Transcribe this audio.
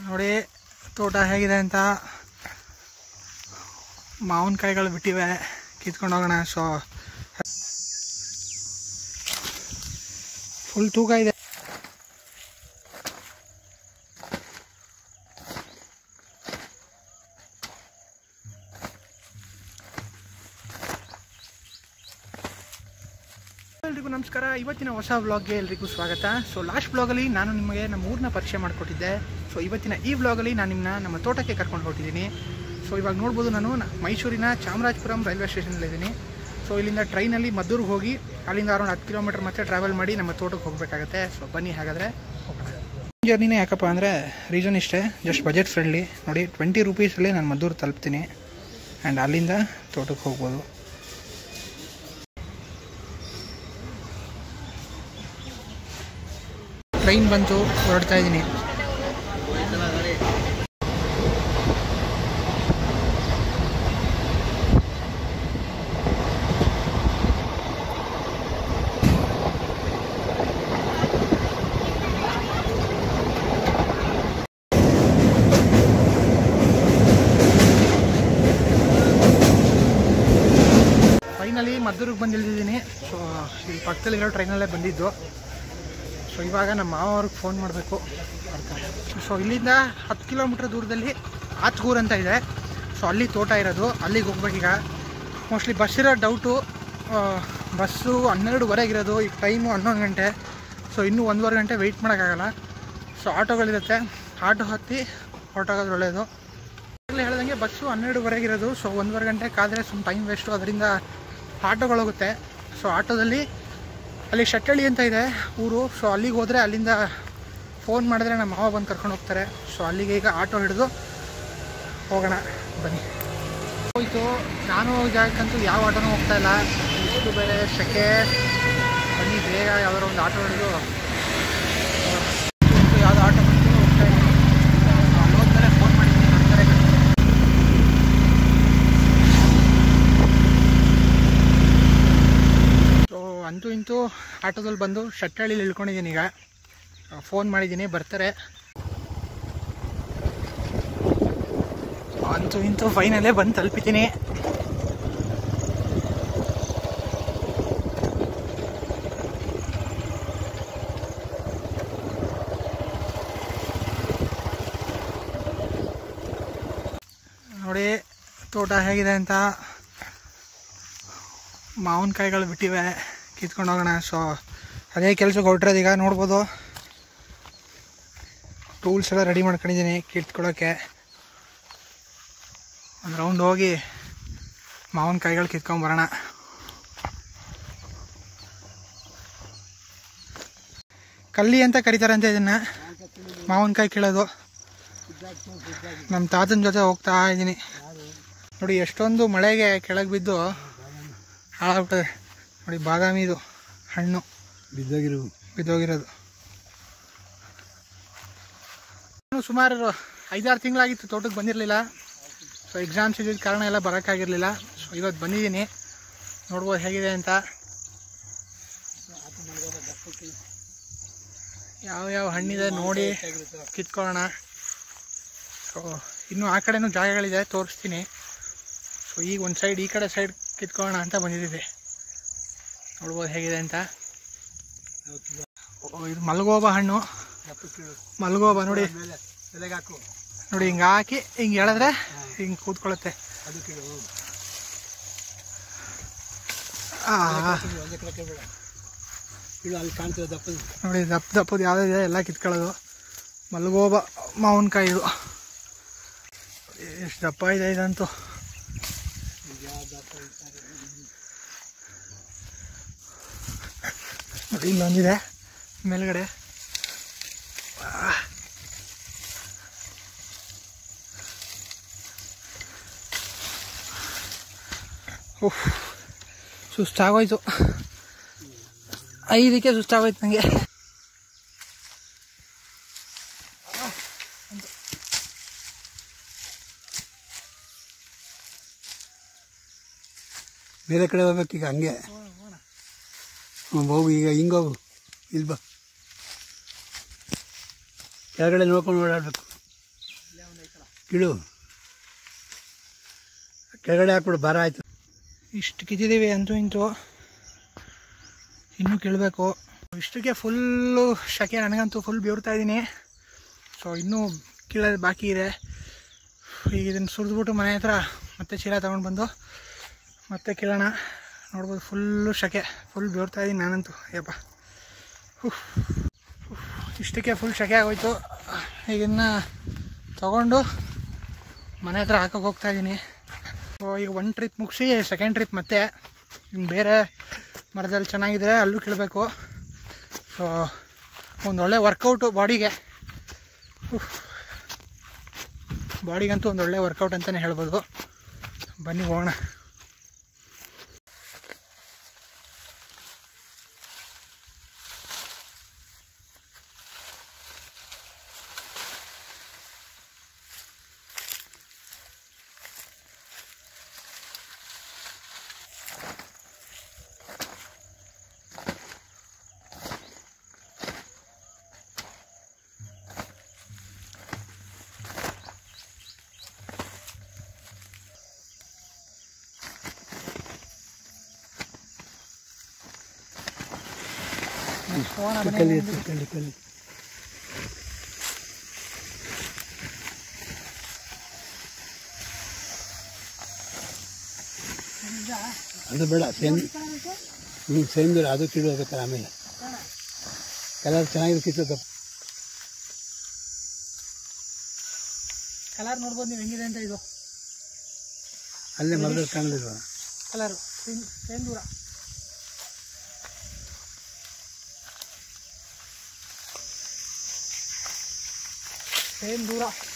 ನೋಡಿ ತೋಟ ಹೇಗಿದೆ ಅಂತ ಮಾವಿನಕಾಯಿಗಳು ಬಿಟ್ಟಿವೆ ಕಿತ್ಕೊಂಡು ಹೋಗೋಣ ಸೊ ಫುಲ್ ತೂಕ ಇದೆ ಎಲ್ರಿಗೂ ನಮಸ್ಕಾರ ಇವತ್ತಿನ ಹೊಸ ವ್ಲಾಗ್ಗೆ ಎಲ್ರಿಗೂ ಸ್ವಾಗತ ಸೊ ಲಾಸ್ಟ್ ವ್ಲಾಗಲ್ಲಿ ನಾನು ನಿಮಗೆ ನಮ್ಮ ಊರನ್ನ ಪರಿಚಯ ಮಾಡಿಕೊಟ್ಟಿದ್ದೆ ಸೊ ಇವತ್ತಿನ ಈ ವ್ಲಾಗಲ್ಲಿ ನಾನು ನಿಮ್ಮನ್ನ ನಮ್ಮ ತೋಟಕ್ಕೆ ಕರ್ಕೊಂಡು ಹೊರಟಿದ್ದೀನಿ ಸೊ ಇವಾಗ ನೋಡ್ಬೋದು ನಾನು ನ- ಮೈಸೂರಿನ ಚಾಮರಾಜಪುರಂ ರೈಲ್ವೆ ಸ್ಟೇಷನಲ್ಲಿದ್ದೀನಿ ಸೊ ಇಲ್ಲಿಂದ ಟ್ರೈನಲ್ಲಿ ಮದ್ದೂರಿಗೆ ಹೋಗಿ ಅಲ್ಲಿಂದ ಅರೌಂಡ್ ಹತ್ತು ಕಿಲೋಮೀಟರ್ ಮತ್ತೆ ಟ್ರಾವೆಲ್ ಮಾಡಿ ನಮ್ಮ ತೋಟಕ್ಕೆ ಹೋಗಬೇಕಾಗತ್ತೆ ಸೊ ಬನ್ನಿ ಹಾಗಾದರೆ ಹೋಗೋಣ ಜರ್ನಿನೇ ಯಾಕಪ್ಪ ಅಂದರೆ ರೀಸನ್ ಇಷ್ಟೇ ಜಸ್ಟ್ ಬಜೆಟ್ ಫ್ರೆಂಡ್ಲಿ ನೋಡಿ ಟ್ವೆಂಟಿ ರುಪೀಸಲ್ಲಿ ನಾನು ಮದ್ದೂರು ತಲುಪ್ತೀನಿ ಆ್ಯಂಡ್ ಅಲ್ಲಿಂದ ತೋಟಕ್ಕೆ ಹೋಗ್ಬೋದು ಟ್ರೈನ್ ಬಂತು ಹೊರಡ್ತಾ ಇದ್ದೀನಿ ಫೈನಲಿ ಮದ್ದೂರಿಗೆ ಬಂದು ಇಳಿದಿದ್ದೀನಿ ಸೊ ಇಲ್ಲಿ ಪಕ್ಕದಲ್ಲಿರೋ ಟ್ರೈನಲ್ಲೇ ಬಂದಿದ್ದು ಸೊ ಇವಾಗ ನಮ್ಮ ಮಾವ ಅವ್ರಿಗೆ ಫೋನ್ ಮಾಡಬೇಕು ಬರ್ತಾರೆ ಸೊ ಇಲ್ಲಿಂದ ಹತ್ತು ಕಿಲೋಮೀಟ್ರ್ ದೂರದಲ್ಲಿ ಆತ್ಗೂರ್ ಅಂತ ಇದೆ ಸೊ ಅಲ್ಲಿ ತೋಟ ಇರೋದು ಅಲ್ಲಿಗೆ ಹೋಗ್ಬೇಕೀಗ ಮೋಸ್ಟ್ಲಿ ಬಸ್ ಇರೋ ಡೌಟು ಬಸ್ಸು ಹನ್ನೆರಡುವರೆಗಿರೋದು ಈಗ ಟೈಮು ಹನ್ನೊಂದು ಗಂಟೆ ಸೊ ಇನ್ನೂ ಒಂದೂವರೆ ಗಂಟೆ ವೆಯ್ಟ್ ಮಾಡೋಕ್ಕಾಗಲ್ಲ ಸೊ ಆಟೋಗಳಿರುತ್ತೆ ಆಟೋ ಹತ್ತಿ ಹೊರಟೋಗೋದು ಒಳ್ಳೆಯದು ಆಗಲೇ ಹೇಳ್ದಂಗೆ ಬಸ್ಸು ಹನ್ನೆರಡುವರೆಗಿರೋದು ಸೊ ಒಂದೂವರೆ ಗಂಟೆ ಕಾದರೆ ಸುಮ್ಮ ಟೈಮ್ ವೇಸ್ಟು ಅದರಿಂದ ಆಟೋಗಳು ಹೋಗುತ್ತೆ ಸೊ ಆಟೋದಲ್ಲಿ ಅಲ್ಲಿ ಶೆಟ್ಟಳ್ಳಿ ಅಂತ ಇದೆ ಊರು ಸೊ ಅಲ್ಲಿಗೆ ಹೋದರೆ ಅಲ್ಲಿಂದ ಫೋನ್ ಮಾಡಿದ್ರೆ ನಮ್ಮ ಮಾವ ಬಂದು ಕರ್ಕೊಂಡು ಹೋಗ್ತಾರೆ ಸೊ ಅಲ್ಲಿಗೆ ಈಗ ಆಟೋ ಹಿಡಿದು ಹೋಗೋಣ ಬನ್ನಿ ಹೋಯ್ತು ನಾನು ಹೋಗೋ ಜಾಗಕ್ಕಂತೂ ಯಾವ ಆಟೋನೂ ಹೋಗ್ತಾ ಇಲ್ಲ ಇಷ್ಟು ಬೇರೆ ಸೆಕೆ ಬನ್ನಿ ಬೇಗ ಯಾವ್ದಾದ್ರು ಒಂದು ಆಟೋ ಹಿಡಿದು ಯಾವ್ದು ಆಟೋ ಬಂತು ಹೋಗ್ತಾ ಇದ್ದೀನಿ ಅಲ್ಲಿ ಹೋದ್ಮೇಲೆ ಫೋನ್ ಮಾಡಿದ್ದೀನಿ ಬರ್ತಾರೆ ಸೊ ಅಂತೂ ಇಂತೂ ಆಟೋದಲ್ಲಿ ಬಂದು ಶಟ್ಟಳ್ಳಿಲಿ ಇಳ್ಕೊಂಡಿದ್ದೀನಿ ಈಗ ಫೋನ್ ಮಾಡಿದ್ದೀನಿ ಬರ್ತಾರೆ ಅಂತೂ ಇಂತೂ ಫೈನಲ್ಲೇ ಬಂದು ತಲುಪಿದ್ದೀನಿ ನೋಡಿ ತೋಟ ಹೇಗಿದೆ ಅಂತ ಮಾವಿನಕಾಯಿಗಳು ಬಿಟ್ಟಿವೆ ಕಿತ್ಕೊಂಡು ಹೋಗೋಣ ಸೊ ಅದೇ ಕೆಲಸಕ್ಕೆ ಹೊರಟಿರೋದು ಈಗ ನೋಡ್ಬೋದು ಟೂಲ್ಸ್ ಎಲ್ಲ ರೆಡಿ ಮಾಡ್ಕೊಂಡಿದ್ದೀನಿ ಕಿತ್ಕೊಳ್ಳೋಕ್ಕೆ ಒಂದು ರೌಂಡ್ ಹೋಗಿ ಮಾವಿನಕಾಯಿಗಳು ಕಿತ್ಕೊಂಬರೋಣ ಕಲ್ಲಿ ಅಂತ ಕರೀತಾರಂತೆ ಇದನ್ನು ಮಾವಿನಕಾಯಿ ಕೀಳೋದು ನಮ್ಮ ತಾತನ ಜೊತೆ ಹೋಗ್ತಾ ಇದ್ದೀನಿ ನೋಡಿ ಎಷ್ಟೊಂದು ಮಳೆಗೆ ಕೆಳಗೆ ಬಿದ್ದು ಹಾಳಾಗ್ಬಿಟ್ಟದೆ ನೋಡಿ ಬಾದಾಮಿದು ಹಣ್ಣು ಬಿದ್ದೋಗಿರು ಬಿದ್ದೋಗಿರೋದು ನಾನು ಸುಮಾರು ಐದಾರು ತಿಂಗಳಾಗಿತ್ತು ತೋಟಕ್ಕೆ ಬಂದಿರಲಿಲ್ಲ ಸೊ ಎಕ್ಸಾಮ್ಸ್ ಇದ್ದಿದ್ದ ಕಾರಣ ಎಲ್ಲ ಬರೋಕ್ಕಾಗಿರಲಿಲ್ಲ ಸೊ ಇವತ್ತು ಬಂದಿದ್ದೀನಿ ನೋಡ್ಬೋದು ಹೇಗಿದೆ ಅಂತ ಯಾವ ಯಾವ ಹಣ್ಣಿದೆ ನೋಡಿ ಕಿತ್ಕೊಳ್ಳೋಣ ಸೊ ಇನ್ನೂ ಆ ಕಡೆನೂ ಜಾಗಗಳಿದೆ ತೋರಿಸ್ತೀನಿ ಸೊ ಈಗ ಒಂದು ಸೈಡ್ ಈ ಕಡೆ ಸೈಡ್ ಕಿತ್ಕೊಳ್ಳೋಣ ಅಂತ ಬಂದಿದ್ದೀವಿ ನೋಡ್ಬೋದು ಹೇಗಿದೆ ಅಂತ ಓ, ಇದು ಮಲ್ಗೋಬ ಹಣ್ಣು ಮಲ್ಗೋಬ ನೋಡಿ ಎಲೆಗೆ ಹಾಕು ನೋಡಿ ಹಿಂಗೆ ಹಾಕಿ ಹಿಂಗೆ ಎಳೆದ್ರೆ ಹಿಂಗೆ ಕೂತ್ಕೊಳ್ಳುತ್ತೆ ಅದು ಕೀಳು ಆ, ಒಂದೇ ಕಡೆ ಬೇಡ ಕೀಳು ಅಲ್ಲಿ ಕಾಣ್ತದೆ ದಪ್ಪ ನೋಡಿ ದಪ್ಪ ದಪ್ಪದು ಯಾವುದಿದೆ ಎಲ್ಲ ಕಿತ್ಕೊಳ್ಳೋದು ಮಲ್ಗೋಬ ಮಾವಿನಕಾಯಿ ಇದು ಎಷ್ಟು ದಪ್ಪ ಇದೆ ಇದಂತೂ ನೋಡಿ ಇಲ್ಲೊಂದಿದೆ ಮೇಲ್ಗಡೆ ಆ. ಉಫ್ ಸುಸ್ತಾಗೋಯ್ತು ಐದಕ್ಕೆ ಸುಸ್ತಾಗೋಯ್ತು ನನಗೆ ಬೇರೆ ಕಡೆ ಹೋಗ್ಬೇಕು ಈಗ ಹಂಗೆ ಹ್ಞೂ ಹೋಗು ಈಗ ಹಿಂಗೋಗು ಇಲ್ಲಿ ಬಾ ಕೆಳಗಡೆ ನೋಡ್ಕೊಂಡು ಓಡಾಡಬೇಕು ಕೀಳು ಕೆಳಗಡೆ ಹಾಕ್ಬಿಡು ಭಾರ ಆಯ್ತು ಇಷ್ಟು ಕಿತ್ತಿದ್ದೀವಿ ಅಂತೂ ಇಂತೂ ಇನ್ನೂ ಕೀಳಬೇಕು ಇಷ್ಟಕ್ಕೆ ಫುಲ್ಲು ಶಕೆ ನನಗಂತೂ ಫುಲ್ ಬೆವ್ರ್ತಾ ಇದ್ದೀನಿ ಸೊ ಇನ್ನೂ ಕೀಳೋದು ಬಾಕಿ ಇದೆ ಈಗ ಇದನ್ನು ಸುರಿದ್ಬಿಟ್ಟು ಮನೆ ಹತ್ರ ಮತ್ತೆ ಚೀಲ ತೊಗೊಂಡು ಬಂದು ಮತ್ತೆ ಕೀಳೋಣ ನೋಡ್ಬೋದು ಫುಲ್ಲು ಶಕೆ ಫುಲ್ ಬೆವ್ರ್ತಾ ಇದ್ದೀನಿ ನಾನಂತೂ ಯಪ್ಪ ಉಫ್. ಉಫ್. ಇಷ್ಟಕ್ಕೆ ಫುಲ್ ಶಕೆ ಆಗೋಯ್ತು ಈಗಿನ್ನ ತಗೊಂಡು ಮನೆ ಹತ್ರ ಹಾಕೋಕೆ ಹೋಗ್ತಾ ಇದ್ದೀನಿ ಸೊ ಈಗ ಒನ್ ಟ್ರಿಪ್ ಮುಗಿಸಿ ಸೆಕೆಂಡ್ ಟ್ರಿಪ್ ಮತ್ತೆ ಇನ್ನು ಬೇರೆ ಮರದಲ್ಲಿ ಚೆನ್ನಾಗಿದ್ರೆ ಅಲ್ಲೂ ಕೀಳಬೇಕು ಸೊ ಒಂದು ಒಳ್ಳೆ ವರ್ಕೌಟು ಬಾಡಿಗೆ ಬಾಡಿಗಂತೂ ಒಂದು ಒಳ್ಳೆ ವರ್ಕೌಟ್ ಅಂತಲೇ ಹೇಳ್ಬೋದು ಬನ್ನಿ ಹೋಗೋಣ ಹೋಗೋಣ ಬನ್ನಿ. ಕಲ್ಲಿ ಎತ್ತು ಕಲ್ಲಿ ಕಲ್ಲಿ ಅದು ಬೇಡ ಸೇಮ್ ಹ್ಞೂ ಸೇಮ್ ಬೇಡ ಅದು ಕೀಳೋಬೇಕಾರೆ ಆಮೇಲೆ ಕಲರ್ ಚೆನ್ನಾಗಿದೆ ಕಿತ್ತದ ಕಲರ್ ನೋಡ್ಬೋದು ನೀವು ಹೆಂಗಿದೆ ಅಂತ ಇದು ಅಲ್ಲೇ ಮರದಲ್ಲಿ ಕಾಣಲಿಲ್ವ ಕಲರು ಸೇಮ್ ಸೇಮ್ ದೂರ ಸೇಮ್ ದೂರ